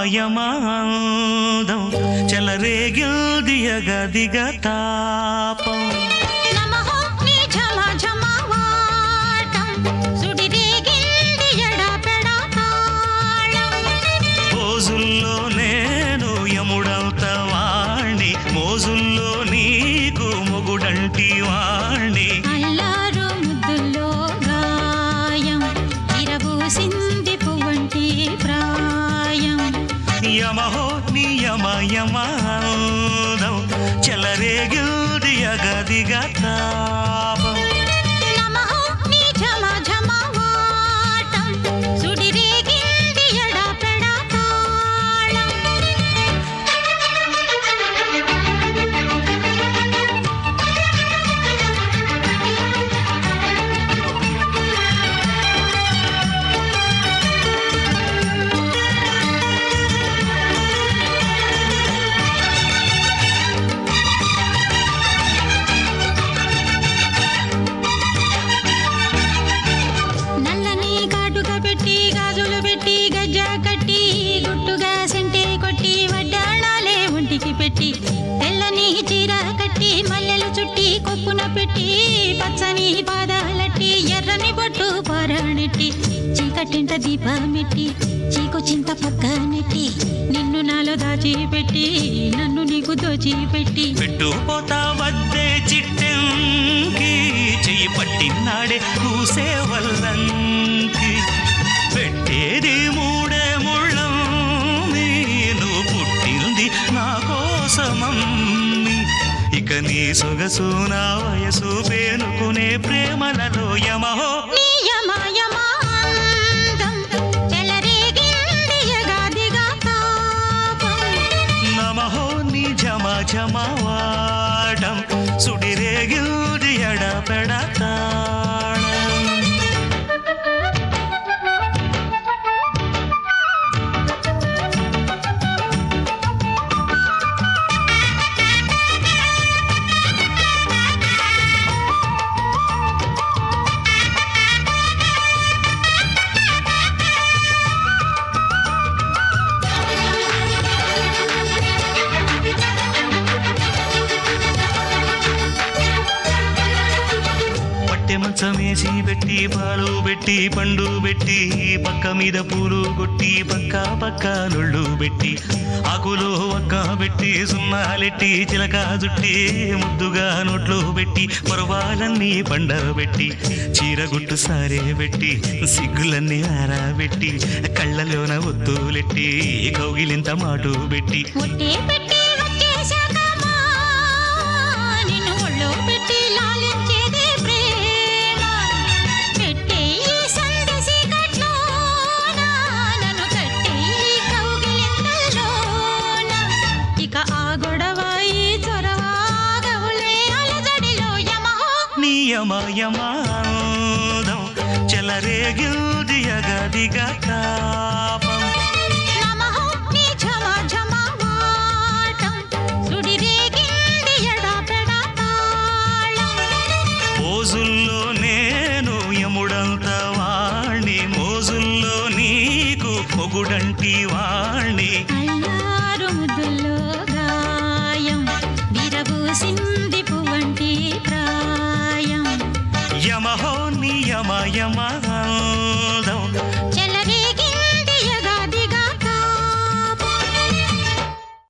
యమాయమాదం చెలరేగిల్ది దిగ తాపం నమః నీ ఝమ ఝమవాటం సుడిరేగింది ఎడపెడ తాళం రోజుల్లో నేను యముడవుత వాణ్ణి మోజుల్లో నీకు మొగుడంటి వాణ్ణి అల్లారు ముద్దుల్లో గాయం ఇరబూసింది పువ్వంటి ప్రాయం యమహో నియమ యమాదం చెలరేగిల్ది దిగ తాపం నమః నీ ఝమ ఝమవాటం సుడిరేగింది ఎడపెడ తాళం నల్లని కాటుక పెట్టి గాజులు పెట్టి గజ్జ కట్టి గుట్టుగా సెంటే కొట్టి వడ్డాణాలే ఒంటికి పెట్టి తెల్లని చీర కట్టి మల్లెలు చుట్టి కొప్పున పెట్టి పచ్చని పాదాలట్టి ఎర్రని బొట్టు పారాణెట్టి చీకటింట దీపమెట్టి చీకు చింత పక్క నెట్టి నిన్ను నాలో దాచిపెట్టి నన్ను నీకు దోచిపెట్టి పెట్టుపోతా వద్దే చిట్టంకి చెయ్యి పట్టినాడే కూసే వల్లంకి పెట్టేది మూడే ముళ్ళం నేను పుట్టింది నా కోసమమ్మి ఇక నీ సొగసు నా వయసు పేనుకునే ప్రేమలలో యమహో నియమయమాందం చెలరేగింది యగాదిగా తాపం నమహో నీ జమ జమవాడం సుడిరేగిల్ది ఎడపెడతాళం పట్టె మంచం వేసి పెట్టి పాలు పెట్టి పండు పెట్టి పక్క మీద పూలు కొట్టి పక్క పక్క నొళ్ళు పెట్టి ఆకులు ఒక్క పెట్టి సున్నాలెట్టి చిలక జుట్టి ముద్దుగా నోట్లు పెట్టి పర్వాలన్నీ పండబెట్టి చీరగుట్టు సారే పెట్టి సిగ్గులన్నీ ఆరబెట్టి కళ్ళలోన ఒత్తులెట్టి కౌగిలింత మాటు పెట్టి ఒట్టే పెట్టి వచ్చేశాకమ్మా నిన్ను ఒళ్ళో పెట్టి లాలించేదే ప్రేమ పెట్టే ఈ సందసి కట్లోన నన్ను కట్టే ఈ కౌగిలింతల్లోన ఇక ఆ గొడవ ఈ చొరవ గవులే అలజడిలో యమహో నియమయమాదం చెలరేగిల్ది దిగ తాపం నమః నీ ఝమ ఝమవాటం సుడిరేగింది ఎడపెడ తాళం మోజుల్లో నేను యముడంత వాణ్ణి మోజుల్లో నీకు పొగుడంటి వాణ్ణి అల్లారు ముద్దుల్లో గాయం విరబూసింది పువ్వంటి ప్రాయం యమహో నియమ యమ